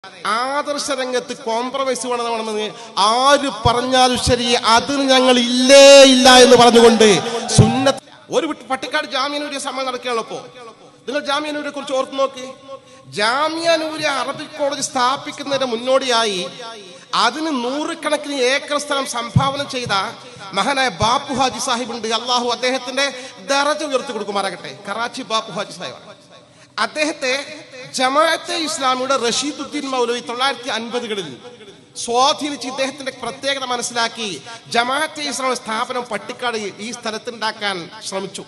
ആദർശ രംഗത്ത് കോംപ്രമൈസ് വേണമെന്ന് ആര് പറഞ്ഞാലും ശരി അതിന് ഞങ്ങൾ ഇല്ലേ ഇല്ല എന്ന് പറഞ്ഞുകൊണ്ട് സുന്നത്ത് ഒരു വിട്ട് പട്ടിക്കാട് ജാമ്യനൂര്യ സമയം നടക്കുകയാണ് ഇപ്പോ നിങ്ങൾ ജാമ്യനൂരെ കുറിച്ച് ഓർത്ത് നോക്കി ജാമ്യാനൂര്യ അറബിക് കോളേജ് സ്ഥാപിക്കുന്നതിന് മുന്നോടിയായി അതിന് നൂറുകണക്കിന് ഏക്കർ സ്ഥലം സംഭാവന ചെയ്ത മഹാനായ ബാപ്പു ഹാജി സാഹിബ് ഉണ്ട് അള്ളാഹു അദ്ദേഹത്തിന്റെ ദറജ ഉയർത്തി കൊടുക്കുമാറാകട്ടെ കറാച്ചി ബാപ്പു ഹാജി സാഹിബാണ് അദ്ദേഹത്തെ ജമാഅത്തെ ഇസ്ലാമിയുടെ റഷീദുദ്ദീൻ മൗലവി തൊള്ളായിരത്തി അൻപതുകളിൽ സ്വാധീനിച്ച് ഇദ്ദേഹത്തിന്റെ പ്രത്യേകത മനസ്സിലാക്കി ജമാഅത്തെ ഇസ്ലാം സ്ഥാപനം പട്ടിക്കാട് ഈ സ്ഥലത്തുണ്ടാക്കാൻ ശ്രമിച്ചു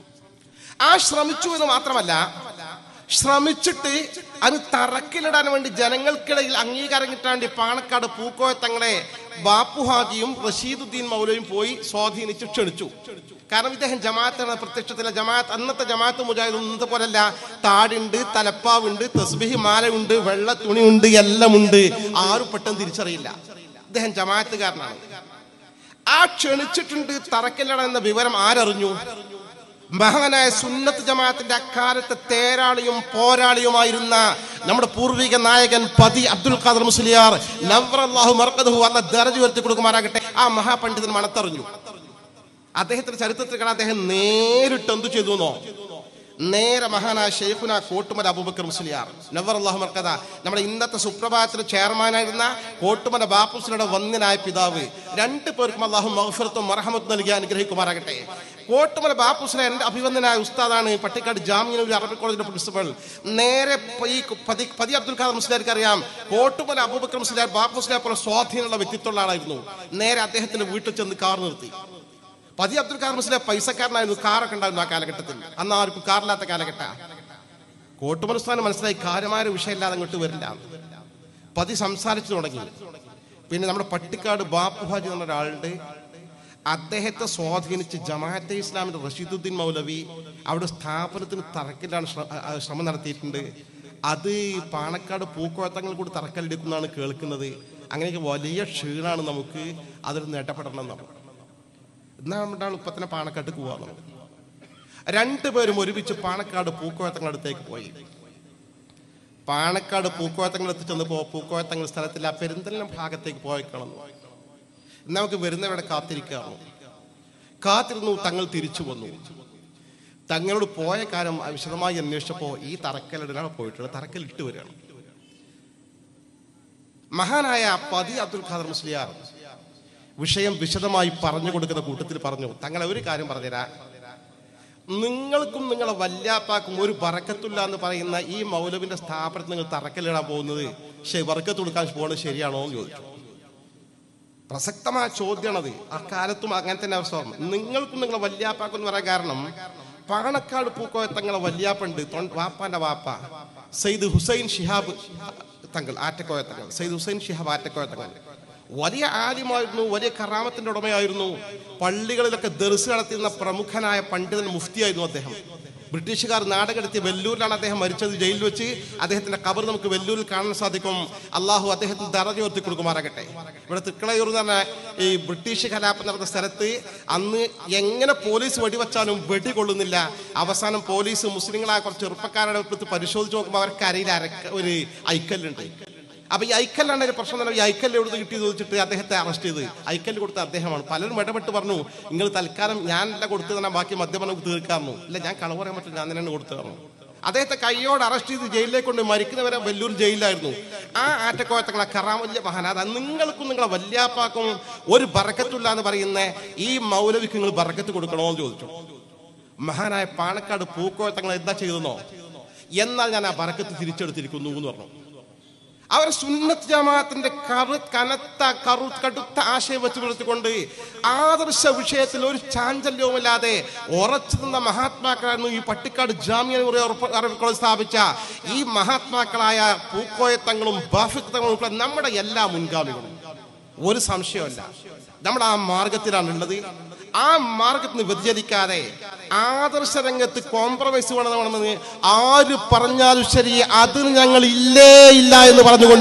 ആ ശ്രമിച്ചു എന്ന് മാത്രമല്ല ശ്രമിച്ചിട്ട് അത് തറക്കിലിടാൻ വേണ്ടി ജനങ്ങൾക്കിടയിൽ അംഗീകാരം കിട്ടാൻ വേണ്ടി പാണക്കാട് പൂക്കോയ തങ്ങളെ ബാപ്പു ഹാജിയും റഷീദുദ്ദീൻ മൗലയും പോയി സ്വാധീനിച്ച് ക്ഷണിച്ചു കാരണം ഇദ്ദേഹം ജമാഅത്താണ് പ്രത്യക്ഷത്തിലെ ജമാഅത്ത് അന്നത്തെ ജമാഅത്ത് മുജാഹിദ് ഇന്നത്തെ പോലല്ല താടുണ്ട് തലപ്പാവുണ്ട് തസ്ബിഹി മാലയുണ്ട് വെള്ള തുണിയുണ്ട് എല്ലാം ഉണ്ട് ആരും പെട്ടെന്ന് തിരിച്ചറിയില്ല ഇദ്ദേഹം ജമാഅത്തുകാരനാണ് ആ ക്ഷണിച്ചിട്ടുണ്ട് തറക്കല്ലട എന്ന വിവരം ആരറിഞ്ഞു മഹാനായ സുന്നത്ത് ജമാഅത്തിന്റെ അക്കാലത്തെ തേരാളിയും പോരാളിയുമായിരുന്ന നമ്മുടെ പൂർവിക നായകൻ പതി അബ്ദുൽ ഖാദർ മുസ്ലിയാർ നവറല്ലാഹു മർക്കദഹു അല്ല ദർജ ഉയർത്തി കൊടുക്കുമാറാകട്ടെ ആ മഹാപണ്ഡിതൻ മണത്തറിഞ്ഞു അദ്ദേഹത്തിന്റെ ചരിത്രത്തിൽ കാണാൻ അദ്ദേഹം നേരിട്ട് എന്തു ചെയ്തു എന്നോ നേരെ മഹാനായ ഷെയ്ഖുന കോട്ടുമല അബൂബക്കർ മുസ്ലിയാർ നവർ അള്ളാഹു മർക്കഥ നമ്മുടെ ഇന്നത്തെ സുപ്രഭാതത്തിന് ചെയർമാനായിരുന്ന കോട്ടുമല ബാപ്പുസ്ലിയുടെ വന്യനായ പിതാവ് രണ്ടു പേർക്കും അള്ളാഹു മഹഫറത്തും മറഹമത്ത് നൽകി അനുഗ്രഹിക്കുമാറാകട്ടെ കോട്ടുമല ബാപ്പുസ്ല എന്റെ അഭിവന്ദനായ ഉസ്താദാണ് പട്ടിക്കാട് ജാമ്യനൂർ അറബിക് കോളേജിന്റെ പ്രിൻസിപ്പൽ നേരെ ഈ പതി പതി അബ്ദുൽ ഖാദർ മുസ്ലിയാർക്ക് അറിയാം കോട്ടുമല അബൂബക്കർ മുസ്ലിയാർ ബാപ്പുസ്ലിയെ പോലെ സ്വാധീനമുള്ള വ്യക്തിത്വമുള്ള ആളായിരുന്നു നേരെ അദ്ദേഹത്തിന്റെ വീട്ടിൽ ചെന്ന് കാർ നിർത്തി പതി അബ്ദുൽ ഖാദർ മുസ്ലിം പൈസക്കാരനായിരുന്നു കാറൊക്കെ ഉണ്ടായിരുന്നു ആ കാലഘട്ടത്തിൽ അന്ന് ആർക്കും കാറില്ലാത്ത കാലഘട്ട കോട്ടുമനസ്ഥാനം മനസ്സിലായി കാര്യമായ ഒരു വിഷയമില്ലാതെ അങ്ങോട്ട് വരില്ല പതി സംസാരിച്ചു തുടങ്ങി പിന്നെ നമ്മുടെ പട്ടിക്കാട് ബാപ്പു ഹാജി എന്ന ഒരാളുടെ അദ്ദേഹത്തെ സ്വാധീനിച്ച് ജമാഅത്തെ ഇസ്ലാമിന്റെ റഷീദുദ്ദീൻ മൗലവി അവിടെ സ്ഥാപനത്തിന് തറക്കിലാണ് ശ്ര- ആ, ആ, ശ്രമം നടത്തിയിട്ടുണ്ട് അത് പാണക്കാട് പൂക്കോഴത്തങ്ങൾ കൂടി തറക്കല്ലെടുക്കുന്നതാണ് കേൾക്കുന്നത് അങ്ങനെയൊക്കെ വലിയ ക്ഷീണാണ് നമുക്ക് അതൊരു നേട്ടപ്പെടണം എന്നാണ് എന്നാ നമ്മുടെ ആൾ ഇപ്പൊ തന്നെ പാണക്കാട്ട് പോവാന്ന് രണ്ടുപേരും ഒരുമിച്ച് പാണക്കാട് പൂക്കോയത്തങ്ങളുടെ അടുത്തേക്ക് പോയി പാണക്കാട് പൂക്കോയത്തങ്ങൾ എത്തിച്ചെന്നപ്പോ പൂക്കോയത്തങ്ങൾ സ്ഥലത്തിൽ ആ പെരുന്തലിന്റെ ഭാഗത്തേക്ക് പോയിക്കണം നമുക്ക് വരുന്നവരുടെ കാത്തിരിക്കാമോ കാത്തിരുന്നു തങ്ങൾ തിരിച്ചു വന്നു തങ്ങളോട് പോയ കാര്യം വിശദമായി അന്വേഷിച്ചപ്പോ ഈ തറക്കലിടാണ് പോയിട്ടുള്ളത് തറക്കൽ ഇട്ട് വരികയാണ് മഹാനായ പതി അബ്ദുൽ ഖാദർ മുസ്ലിയാർ വിഷയം വിശദമായി പറഞ്ഞു കൊടുക്കുന്ന കൂട്ടത്തിൽ പറഞ്ഞു തങ്ങളെ ഒരു കാര്യം പറഞ്ഞുതരാ നിങ്ങൾക്കും നിങ്ങളെ വല്യാപ്പാക്കും ഒരു ബറക്കത്തില്ല എന്ന് പറയുന്ന ഈ മൗലവിന്റെ സ്ഥാപനത്തിൽ നിങ്ങൾ തറക്കല്ലിടാൻ പോകുന്നത് ശരി ബറക്കത്ത് കൊടുക്കാൻ പോകുന്നത് ശരിയാണോ എന്ന് ചോദിച്ചു പ്രസക്തമായ ചോദ്യമാണത് ആ കാലത്തും അങ്ങനെ തന്നെ അവസ്ഥ ഓർമ്മ നിങ്ങൾക്കും നിങ്ങളെ വല്യാപ്പാക്കും എന്ന് പറയാൻ കാരണം പാണക്കാട് പൂക്കോയ തങ്ങളെ വല്യാപ്പുണ്ട് തൊണ്ട- വാപ്പാന്റെ വാപ്പ സയ്യിദ് ഹുസൈൻ ഷിഹാബ് തങ്ങൾ ആറ്റക്കോയ തങ്ങൾ സയ്യിദ് ഹുസൈൻ ഷിഹാബ് ആറ്റക്കോയ തങ്ങൾ വലിയ ആലിമായിരുന്നു വലിയ കറാമത്തിന്റെ ഉടമയായിരുന്നു പള്ളികളിലൊക്കെ ദർസ് നടത്തിയിരുന്ന പ്രമുഖനായ പണ്ഡിതൻ മുഫ്തിയായിരുന്നു അദ്ദേഹം ബ്രിട്ടീഷുകാർ നാടകെടുത്തി വെല്ലൂരിലാണ് അദ്ദേഹം മരിച്ചത് ജയിലിൽ വെച്ച് അദ്ദേഹത്തിന്റെ കബർ നമുക്ക് വെല്ലൂരിൽ കാണാൻ സാധിക്കും അള്ളാഹു അദ്ദേഹത്തിന് ദറജ ഉയർത്തി കൊടുക്കുമാറാകട്ടെ ഇവിടെ തൃക്കളയൂർ എന്ന് പറഞ്ഞ ഈ ബ്രിട്ടീഷ് കലാപം നടന്ന സ്ഥലത്ത് അന്ന് എങ്ങനെ പോലീസ് വെടിവെച്ചാലും വെടി കൊള്ളുന്നില്ല അവസാനം പോലീസ് മുസ്ലിങ്ങളായ കുറച്ച് ചെറുപ്പക്കാരുടെ അടുത്ത് പരിശോധിച്ച് നോക്കുമ്പോൾ അവർക്ക് അരയിൽ അരക്ക ഒരു ഐക്കല്ലുണ്ട് അപ്പൊ ഈ ഐക്കല്ലാണ് ഒരു പ്രശ്നം തന്നെ ഈ ഐക്കല്ല് എവിടെ കിട്ടി ചോദിച്ചിട്ട് അദ്ദേഹത്തെ അറസ്റ്റ് ചെയ്ത് ഐക്കല്ല് കൊടുത്ത അദ്ദേഹമാണ് പലരും ഇടപെട്ട് പറഞ്ഞു നിങ്ങൾ തൽക്കാലം ഞാനല്ല കൊടുത്തു തന്നെ ബാക്കി മദ്യപാനം തീർക്കാറുന്നു ഇല്ല ഞാൻ കളവ് പറയാൻ പറ്റില്ല ഞാൻ തന്നെയാണ് കൊടുത്തു തന്നു അദ്ദേഹത്തെ കൈയോട് അറസ്റ്റ് ചെയ്ത് ജയിലിലേക്ക് കൊണ്ട് മരിക്കുന്നവരെ വെല്ലൂർ ജയിലിലായിരുന്നു ആ ആറ്റക്കോയത്തങ്ങളെ കറാമല്യ മഹാനാഥ നിങ്ങൾക്കും നിങ്ങളെ വല്യാപ്പാക്കും ഒരു ബറക്കത്തില്ല എന്ന് പറയുന്ന ഈ മൗലവിക്ക് നിങ്ങൾ ബറക്കത്ത് കൊടുക്കണോ എന്ന് ചോദിച്ചു മഹാനായ പാണക്കാട് പൂക്കോയത്തങ്ങൾ എന്താ ചെയ്തെന്നോ എന്നാൽ ഞാൻ ആ ബറക്കത്ത് തിരിച്ചെടുത്തിരിക്കുന്നു എന്ന് പറഞ്ഞു അവർ സുന്നത്ത് ജമാഅത്തിന്റെ കറു കനത്ത കറു കടുത്ത ആശയം വെച്ച് പുലർത്തിക്കൊണ്ട് ആദർശ വിഷയത്തിൽ ഒരു ചാഞ്ചല്യവുമില്ലാതെ ഉറച്ചു നിന്ന മഹാത്മാക്കളായിരുന്നു ഈ പട്ടിക്കാട് ജാമ്യ അറബി കോളേജ് സ്ഥാപിച്ച ഈ മഹാത്മാക്കളായ പൂക്കോയത്തങ്ങളും ബാഫിത്തങ്ങളും ഉൾപ്പെടെ നമ്മുടെ എല്ലാ മുൻഗാമികളും ഒരു സംശയമല്ല നമ്മൾ ആ മാർഗത്തിലാണ് ഉള്ളത് ആ മാർഗത്തിൽ നിന്ന് വ്യതിചലിക്കാതെ ആദർശ രംഗത്ത് കോംപ്രമൈസ് വേണമെന്ന് ആര് പറഞ്ഞാലും ശരി അതിന് ഞങ്ങൾ ഇല്ലേ ഇല്ല എന്ന് പറഞ്ഞുകൊണ്ട്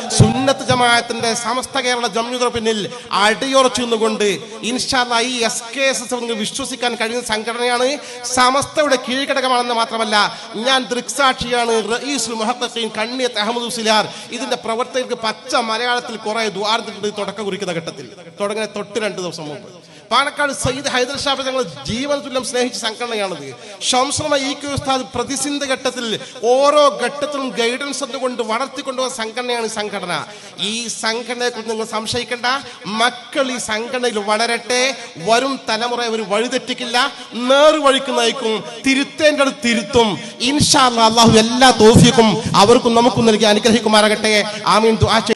സുന്നത്ത് ജമാഅത്തിന്റെ സമസ്ത കേരള ജമ്മിയുടെ പിന്നിൽ അടിയുറച്ചു നിന്നുകൊണ്ട് ഇൻഷാല്ല ഈ എസ് കെ എസ് എസ് വിശ്വസിക്കാൻ കഴിയുന്ന സംഘടനയാണ് സമസ്തയുടെ കീഴ്ഘടകമാണെന്ന് മാത്രമല്ല ഞാൻ ദൃക്സാക്ഷിയാണ് റയീസുൽ മുഹത്തഖീൻ കണ്ണിയത്ത് അഹമ്മദ് ഉസിലാർ ഇതിന്റെ പ്രവർത്തകർക്ക് പച്ച മലയാളത്തിൽ കുറെ ദ്വാരത്തിട്ടുണ്ട് തുടക്കം കുറിക്കുന്ന ഘട്ടത്തിൽ തുടങ്ങിയ തൊട്ട് രണ്ട് ദിവസം മുമ്പ് പാലക്കാട് സയ്യിദ് ഹൈദർ ഷാബ് ഞങ്ങൾ ജീവൻ തുല്യം സ്നേഹിച്ച സംഘടനയാണത് ഷംസുമ ഈ കെ ഉസ്താദ് പ്രതിസന്ധി ഘട്ടത്തിൽ ഓരോ ഘട്ടത്തിലും ഗൈഡൻസ് കൊണ്ട് വളർത്തിക്കൊണ്ടുപോകുന്ന സംഘടനയാണ് ഈ സംഘടന ഈ സംഘടനയെ കുറിച്ച് നിങ്ങൾ സംശയിക്കേണ്ട മക്കൾ ഈ സംഘടനയിൽ വളരട്ടെ വരും തലമുറ അവർ വഴിതെറ്റിക്കില്ല നേർവഴിക്ക് നയിക്കും തിരുത്തേണ്ട അടുത്ത് തിരുത്തും ഇൻഷാ അല്ലാഹ് അള്ളാഹു എല്ലാ തോഫിക്കും അവർക്കും നമുക്കും നൽകി അനുഗ്രഹിക്കുമാറാകട്ടെ ആമീൻ ദുആ ചെയ്യ്